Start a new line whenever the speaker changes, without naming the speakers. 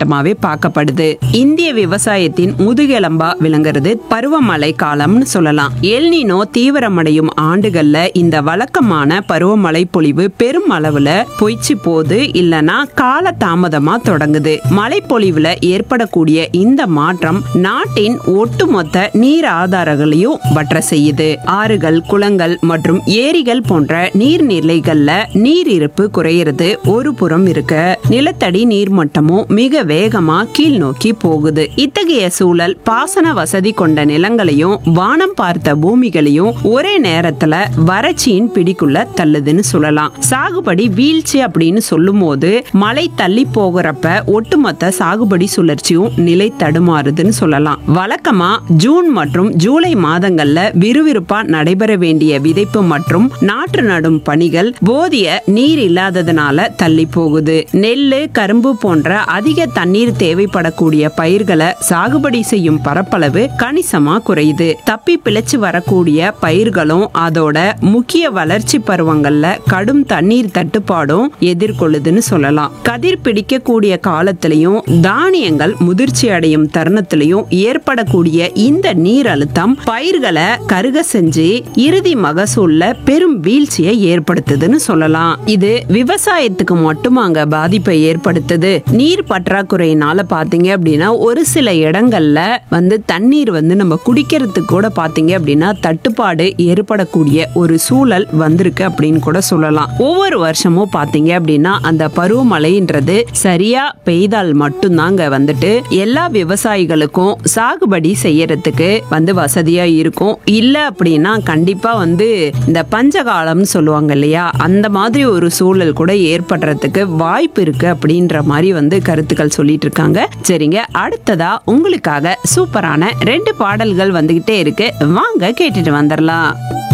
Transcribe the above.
காலகட்டமாவே பார்க்கப்படுது இந்திய விவசாயத்தின் முதுகெலும்பா விளங்குறது பருவமழை காலம்னு சொல்லலாம் எல்னினோ தீவிரமடையும் ஆண்டுகள்ல இந்த வழக்கமான பருவமழை பொழிவு பெரும் அளவுல பொய்ச்சு போது இல்லனா கால தாமதமா தொடங்குது மழைப்பொழிவுல ஏற்படக்கூடிய இந்த மாற்றம் நாட்டின் ஒட்டுமொத்த நீர் ஆதாரங்களையும் வற்ற செய்யுது ஆறுகள் குளங்கள் மற்றும் ஏரிகள் போன்ற நீர்நிலைகள்ல நீர் இருப்பு குறையிறது ஒரு புறம் இருக்க நிலத்தடி நீர்மட்டமும் மிக வேகமா கீழ் நோக்கி போகுது இத்தகைய சூழல் பாசன வசதி கொண்ட நிலங்களையும் வானம் பார்த்த பூமிகளையும் ஒரே நேரத்துல வறட்சியின் பிடிக்குள்ள தள்ளுதுன்னு சொல்லலாம் சாகுபடி வீழ்ச்சி அப்படின்னு சொல்லும் போது மழை தள்ளி போகிறப்ப ஒட்டுமொத்த சாகுபடி சுழற்சியும் நிலை தடுமாறுதுன்னு சொல்லலாம் வழக்கமா ஜூன் மற்றும் ஜூலை மாதங்கள்ல விறுவிறுப்பா நடைபெற வேண்டிய விதைப்பு மற்றும் நாற்று நடும் பணிகள் போதிய நீர் இல்லாததுனால தள்ளி போகுது நெல்லு கரும்பு போன்ற அதிக தண்ணீர் தேவைப்படக்கூடிய பயிர்களை சாகுபடி செய்யும் பரப்பளவு கணிசமா குறையுது தப்பி பிழைச்சு வரக்கூடிய பயிர்களும் அதோட முக்கிய வளர்ச்சி பருவங்கள்ல கடும் தண்ணீர் தட்டுப்பாடும் எதிர்கொள்ளுதுன்னு சொல்லலாம் கதிர் பிடிக்கக்கூடிய காலத்திலையும் தானியங்கள் முதிர்ச்சி அடையும் தருணத்திலையும் ஏற்படக்கூடிய இந்த நீர் அழுத்தம் பயிர்களை கருக செஞ்சு இறுதி மகசூல்ல பெரும் வீழ்ச்சியை ஏற்படுத்துதுன்னு சொல்லலாம் இது விவசாயத்துக்கு மட்டும் அங்க பாதிப்பை ஏற்படுத்துது நீர் பற்றாக்குறையினால பாத்தீங்க அப்படின்னா ஒரு சில இடங்கள்ல வந்து தண்ணீர் வந்து நம்ம குடிக்கிறதுக்கு கூட பாத்தீங்க அப்படின்னா தட்டுப்பாடு ஏற்படக்கூடிய ஒரு சூழல் வந்திருக்கு அப்படின்னு கூட சொல்லலாம் ஒவ்வொரு வருஷமும் பாத்தீங்க அப்படின்னா அந்த பருவமழைன்றது சரியா பெய்தால் மட்டும்தாங்க வந்துட்டு எல்லா விவசாயிகளுக்கும் சாகுபடி செய்யறதுக்கு வந்து வசதியா இருக்கும் இல்ல அப்படின்னா கண்டிப்பா வந்து இந்த பஞ்சகாலம்னு சொல்லுவாங்க இல்லையா அந்த மாதிரி ஒரு சூழல் கூட ஏற்படுறதுக்கு வாய்ப்பு இருக்கு அப்படின்ற மாதிரி வந்து கருத்துக்கள் சொல்லிட்டு இருக்காங்க சரிங்க அடுத்ததா உங்களுக்காக சூப்பரான ரெண்டு பாடல்கள் வந்துகிட்டே இருக்கு வாங்க கேட்டுட்டு வந்துடலாம்